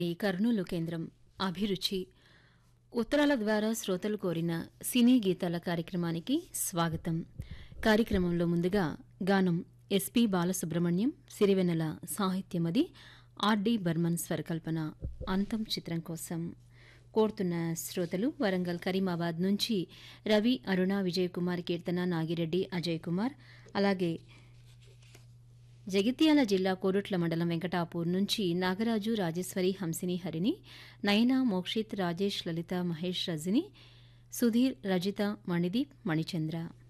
ఈ కర్నూలు కేంద్రం అభిరుచి ఉత్తరాల ద్వారా శ్రోతలు కోరిన సినీ గీతాల కార్యక్రమానికి స్వాగతం కార్యక్రమంలో ముందుగా గానం ఎస్పి బాలసుబ్రహ్మణ్యం సిరివెన్నెల సాహిత్యమది ఆర్డి బర్మన్ స్వరకల్పన అంతం చిత్రం కోసం కోరుతున్న శ్రోతలు వరంగల్ కరీమాబాద్ నుంచి రవి అరుణ విజయ్ కుమార్ కీర్తన నాగిరెడ్డి అజయ్ కుమార్ అలాగే జగిత్యాల జిల్లా కోరుట్ల మండలం వెంకటాపూర్ నుంచి నాగరాజు రాజేశ్వరి హంసిని హరిని నయన మోక్షిత్ రాజేష్ లలిత మహేష్ రజని సుధీర్ రజిత మణిదీప్ మణిచంద్ర